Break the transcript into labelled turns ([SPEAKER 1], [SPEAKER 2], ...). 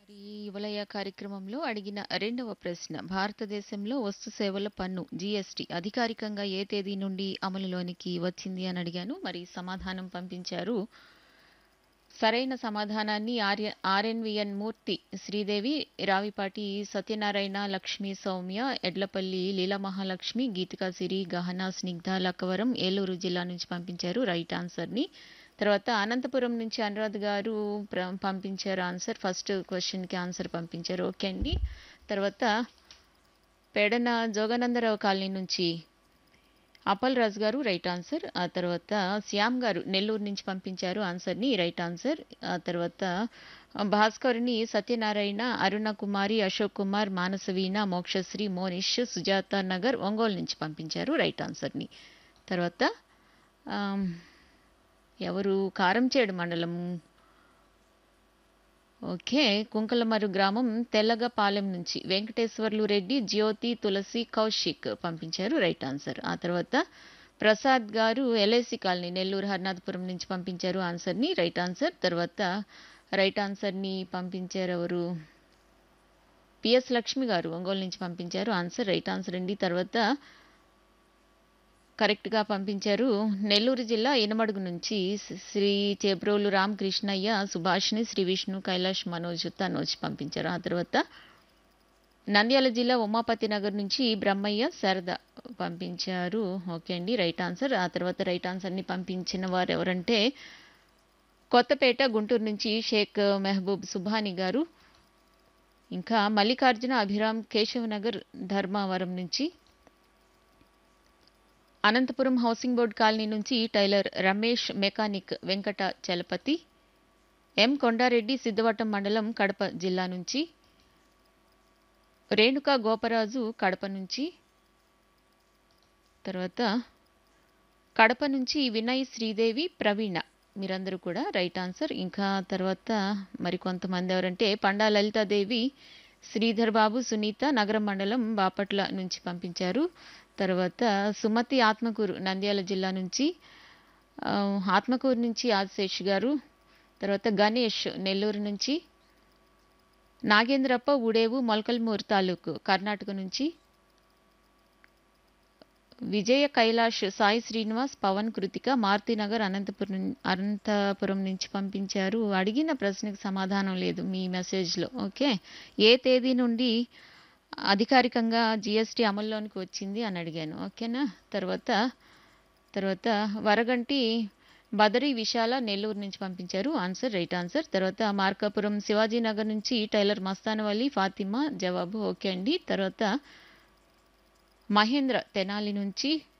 [SPEAKER 1] ఈ యువలయ కార్యక్రమంలో అడిగిన రెండవ ప్రశ్న భారతదేశంలో వస్తు సేవల పన్ను జీఎస్టీ అధికారికంగా ఏ తేదీ నుండి అమలులోనికి వచ్చింది అని అడిగాను మరి సమాధానం పంపించారు సరైన సమాధానాన్ని ఆర్య ఆర్ఎన్విఎన్ మూర్తి శ్రీదేవి రావిపాటి సత్యనారాయణ లక్ష్మీ సౌమ్య ఎడ్లపల్లి లీలా మహాలక్ష్మి గీతికా సిరి గహన స్నిగ్ధ లక్కవరం ఏలూరు జిల్లా నుంచి పంపించారు రైట్ ఆన్సర్ని తర్వాత అనంతపురం నుంచి అనురాధ్ గారు ప్ర- పంపించారు ఆన్సర్ ఫస్ట్ క్వశ్చన్కి ఆన్సర్ పంపించారు ఓకే అండి తర్వాత పేడన జోగానందరావు కాలనీ నుంచి అపల్ రాజ్ గారు రైట్ ఆన్సర్ ఆ తర్వాత శ్యామ్ గారు నెల్లూరు నుంచి పంపించారు ఆన్సర్ని రైట్ ఆన్సర్ ఆ తర్వాత భాస్కర్ని సత్యనారాయణ అరుణ కుమారి అశోక్ కుమార్ మానసవీణ మోక్షశ్రీ మోనిష్ సుజాత నగర్ ఒంగోలు నుంచి పంపించారు రైట్ ఆన్సర్ని తర్వాత ఆమ్, ఎవరు కారంచేడు మండలం ఓకే కుంకలమరు గ్రామం తెల్లగపాలెం నుంచి వెంకటేశ్వర్లు రెడ్డి జ్యోతి తులసి కౌశిక్ పంపించారు రైట్ ఆన్సర్ ఆ తర్వాత ప్రసాద్ గారు ఎల్ఐసి కాలనీ నెల్లూరు హర్నాథపురం నుంచి పంపించారు ఆన్సర్ని రైట్ ఆన్సర్ తర్వాత రైట్ ఆన్సర్ని పంపించారు ఎవరు పిఎస్ లక్ష్మి గారు ఒంగోలు నుంచి పంపించారు ఆన్సర్ రైట్ ఆన్సర్ అండి తర్వాత కరెక్ట్గా పంపించారు నెల్లూరు జిల్లా ఇనమడుగు నుంచి శ్రీ- శ్రీ చేబ్రోలు రామకృష్ణయ్య సుభాష్ని శ్రీ విష్ణు కైలాష్ మనోజ్ తనోజ్ పంపించారు ఆ తర్వాత నంద్యాల జిల్లా ఉమాపతి నగర్ నుంచి బ్రహ్మయ్య శారద పంపించారు ఓకే అండి రైట్ ఆన్సర్ ఆ తర్వాత రైట్ ఆన్సర్ని పంపించిన వారు ఎవరంటే కొత్తపేట గుంటూరు నుంచి షేక్ మెహబూబ్ సుభాని గారు ఇంకా మల్లికార్జున అభిరామ్ కేశవ్ నగర్ ధర్మావరం నుంచి అనంతపురం హౌసింగ్ బోర్డ్ కాలనీ నుంచి tailor Ramesh mechanic Venkata Chalapathi M Kondareddy Siddavatam మండలం కడప జిల్లా నుంచి రేణుక గోపరాజు కడప నుంచి తర్వాత కడప నుంచి వినయ్ శ్రీదేవి ప్రవీణ మీరందరూ కూడా రైట్ ఆన్సర్ ఇంకా తర్వాత మరికొంతమంది ఎవరంటే పండా లలితాదేవి శ్రీధర్ బాబు సునీత నగరం మండలం బాపట్ల నుంచి పంపించారు తర్వాత సుమతి ఆత్మకూరు నంద్యాల జిల్లా నుంచి ఆ, ఆత్మకూరు నుంచి ఆదిశేష్ గారు తర్వాత గణేష్ నెల్లూరు నుంచి నాగేంద్రప్ప ఉడేవు మొలకల్మూరు తాలూకు కర్ణాటక నుంచి విజయ కైలాష్ సాయి శ్రీనివాస్ పవన్ కృతిక మారుతినగర్ అనంతపురం అనంతపురం నుంచి పంపించారు అడిగిన ప్రశ్నకు సమాధానం లేదు మీ మెసేజ్లో ఓకే ఏ తేదీ నుండి అధికారికంగా జిఎస్టీ అమల్లోనికి వచ్చింది అని అడిగాను ఓకేనా తర్వాత తర్వాత వరగంటి బదరి విశాల నెల్లూరు నుంచి పంపించారు ఆన్సర్ రైట్ ఆన్సర్ తర్వాత మార్కాపురం శివాజీ నగర్ నుంచి టైలర్ మస్తానవల్లి ఫాతిమా జవాబు ఓకే అండి తర్వాత మహేంద్ర తెనాలి నుంచి